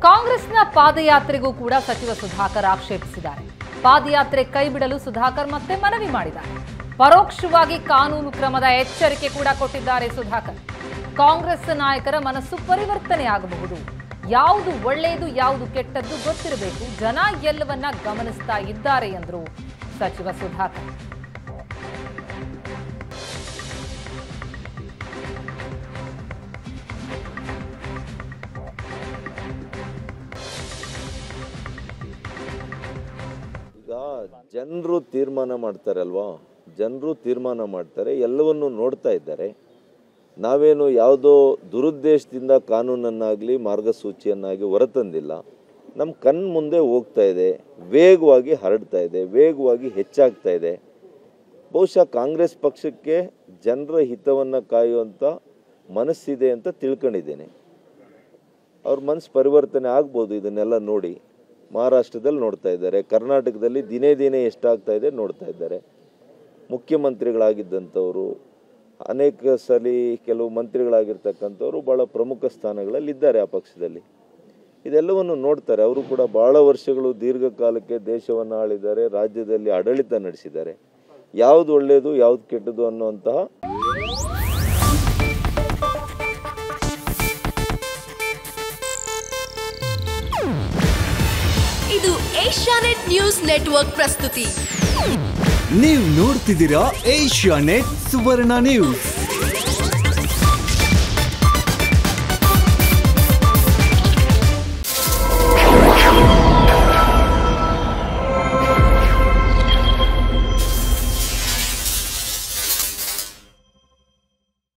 ಕಾಂಗ್ರೆಸ್ನ ಪಾದಯಾತ್ರೆಗೂ ಕೂಡ ಸಚಿವ ಸುಧಾಕರ್ ಆಕ್ಷೇಪಿಸಿದ್ದಾರೆ ಪಾದಯಾತ್ರೆ ಕೈಬಿಡಲು ಸುಧಾಕರ್ ಮತ್ತೆ ಮನವಿ ಮಾಡಿದ್ದಾರೆ ಪರೋಕ್ಷವಾಗಿ ಕಾನೂನು ಕ್ರಮದ ಎಚ್ಚರಿಕೆ ಕೂಡ ಕೊಟ್ಟಿದ್ದಾರೆ ಸುಧಾಕರ್ ಕಾಂಗ್ರೆಸ್ ನಾಯಕರ ಮನಸ್ಸು ಪರಿವರ್ತನೆಯಾಗಬಹುದು ಯಾವುದು ಒಳ್ಳೆಯದು ಯಾವುದು ಕೆಟ್ಟದ್ದು ಗೊತ್ತಿರಬೇಕು ಜನ ಎಲ್ಲವನ್ನ ಗಮನಿಸ್ತಾ ಇದ್ದಾರೆ ಎಂದರು ಸಚಿವ ಸುಧಾಕರ್ ಈಗ ಜನರು ತೀರ್ಮಾನ ಮಾಡ್ತಾರಲ್ವಾ ಜನರು ತೀರ್ಮಾನ ಮಾಡ್ತಾರೆ ಎಲ್ಲವನ್ನು ನೋಡ್ತಾ ಇದ್ದಾರೆ ನಾವೇನು ಯಾವುದೋ ದುರುದ್ದೇಶದಿಂದ ಕಾನೂನನ್ನಾಗಲಿ ಮಾರ್ಗಸೂಚಿಯನ್ನಾಗಿ ಹೊರತಂದಿಲ್ಲ ನಮ್ಮ ಕಣ್ಣು ಮುಂದೆ ಹೋಗ್ತಾ ಇದೆ ವೇಗವಾಗಿ ಹರಡ್ತಾ ಇದೆ ವೇಗವಾಗಿ ಹೆಚ್ಚಾಗ್ತಾ ಇದೆ ಬಹುಶಃ ಕಾಂಗ್ರೆಸ್ ಪಕ್ಷಕ್ಕೆ ಜನರ ಹಿತವನ್ನು ಕಾಯುವಂಥ ಮನಸ್ಸಿದೆ ಅಂತ ತಿಳ್ಕೊಂಡಿದ್ದೇನೆ ಅವ್ರ ಮನಸ್ಸು ಪರಿವರ್ತನೆ ಆಗ್ಬೋದು ಇದನ್ನೆಲ್ಲ ನೋಡಿ ಮಹಾರಾಷ್ಟ್ರದಲ್ಲಿ ನೋಡ್ತಾ ಇದ್ದಾರೆ ಕರ್ನಾಟಕದಲ್ಲಿ ದಿನೇ ದಿನೇ ಎಷ್ಟಾಗ್ತಾ ಇದೆ ನೋಡ್ತಾ ಇದ್ದಾರೆ ಮುಖ್ಯಮಂತ್ರಿಗಳಾಗಿದ್ದಂಥವರು ಅನೇಕ ಸಲ ಕೆಲವು ಮಂತ್ರಿಗಳಾಗಿರ್ತಕ್ಕಂಥವ್ರು ಭಾಳ ಪ್ರಮುಖ ಸ್ಥಾನಗಳಲ್ಲಿ ಇದ್ದಾರೆ ಆ ಪಕ್ಷದಲ್ಲಿ ಇದೆಲ್ಲವನ್ನು ನೋಡ್ತಾರೆ ಅವರು ಕೂಡ ಭಾಳ ವರ್ಷಗಳು ದೀರ್ಘಕಾಲಕ್ಕೆ ದೇಶವನ್ನು ಆಳಿದ್ದಾರೆ ರಾಜ್ಯದಲ್ಲಿ ಆಡಳಿತ ನಡೆಸಿದ್ದಾರೆ ಯಾವುದು ಒಳ್ಳೆಯದು ಯಾವುದು ಕೆಟ್ಟದು ಅನ್ನುವಂತಹ ಇದು ಏಷ್ಯಾನೆಟ್ ನ್ಯೂಸ್ ನೆಟ್ವರ್ಕ್ ಪ್ರಸ್ತುತಿ ನೀವು ನೋಡ್ತಿದ್ದೀರಾ ಏಷ್ಯಾ ನೆಟ್ ಸುವರ್ಣ ನ್ಯೂಸ್